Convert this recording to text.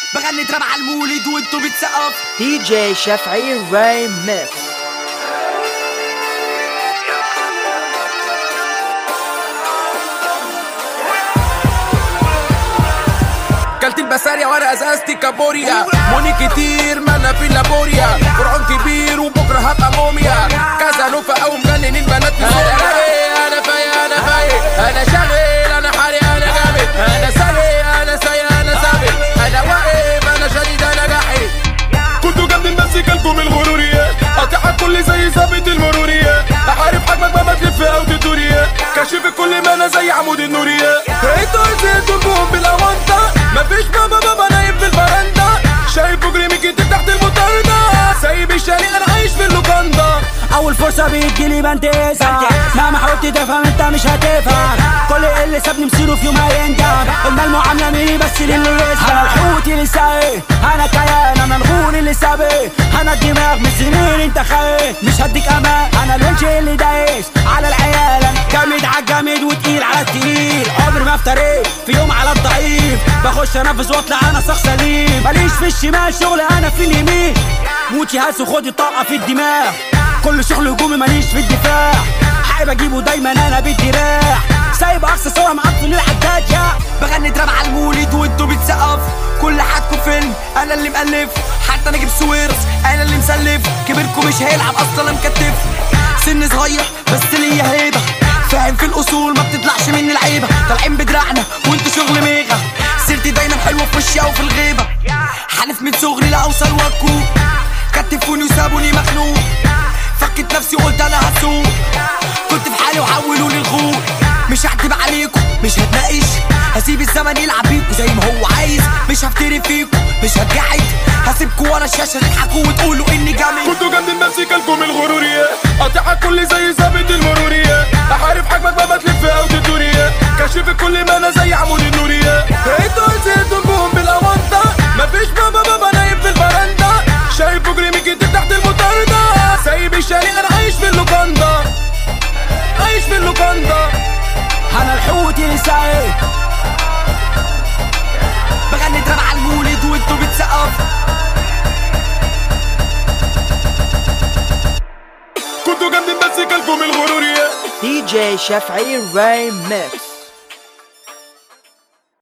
بغني تراب على المولد وانتوا بتسقف دي جي شافعي ريميكس كلت البسارية وانا ازازتي كابوريا موني كتير مانا في اللابوريا فرعون كبير وبكره هبقى موميا كازانوفا او مجنن البنات في انا رايق انا فايق انا فايق انا شغال انا حالي انا جامد انا سايق انا سايق انا ثابت انا واقف انا شديد انا جاحد كنتوا جامدين بس كلكم الغرورية قاطع كل زي ثابت المرورية احارب حجمك ما بتلف او تدورية كاشف كل ما انا زي عمود النورية انتوا نسيتوا البوم بالاونطة مفيش بابا بابا نايم في البرندة شايف فجري ميكي تحت المطاردة سايب الشارع انا عايش في اللوكاندا اول فرصه بتجيلي بنتسع مهما حاولت تفهم انت مش هتفهم كل اللي سابني مصيره في يوم هيندم قلنا المعامله مين بس للي يسمع انا الحوت اللي سايق انا كيان انا الغول اللي سابق انا الدماغ من سنين انت خايف مش هديك امان انا الونش اللي دايس على العيال انا جامد على الجامد وتقيل على التقيل عمري ما افتريت في يوم على الضعيف بخش انفذ واطلع انا شخص سليم ماليش في الشمال شغل انا في اليمين موتي هاس وخد الطاقه في الدماغ كل شغل هجومي ماليش في الدفاع حابب اجيبه دايما انا بالدراع سايب اقصى صوره معفن العداد يا بغني تراب على المولد وانتوا بتسقف كل حدكم فيلم انا اللي مألف حتى انا اجيب سويرس انا اللي مسلف كبيركم مش هيلعب اصلا انا مكتف سن صغير بس ليا هيبه فاهم في الاصول ما بتطلعش مني العيبه طالعين بدراعنا وانتوا شغل ميغا سيرتي دايما حلوه في وشي او في الغيبه حالف من صغري لا اوصل واكو كتفوني وسابوني مخنوق فكت نفسي وقلت انا هسوق كنت في حالي وحولوني الغول مش هكدب عليكم مش هتناقش هسيب الزمن يلعب بيكوا زي ما هو عايز مش هفتري فيكوا مش هتجعد هسيبكوا ورا الشاشه تضحكوا وتقولوا اني جامد كنتوا جامدين بس كلكم الغرورية قاطع كل زي ثابت المرورية احارب حجمك ما بتلف او تدورية كاشف كل ما انا زي عمود النورية انتوا نسيتوا البوم بالاونطة مفيش بابا بابا نايم في البرندة شايف فجري ميكي تحت المطاردة سايب الشارع انا عايش في اللوكاندا عايش في اللوكاندا انا الحوت اللي سايق بغني تراب على المولد وانتوا بتسقف كنتوا جامدين بس كلكم الغرورية دي جي شافعي ريميكس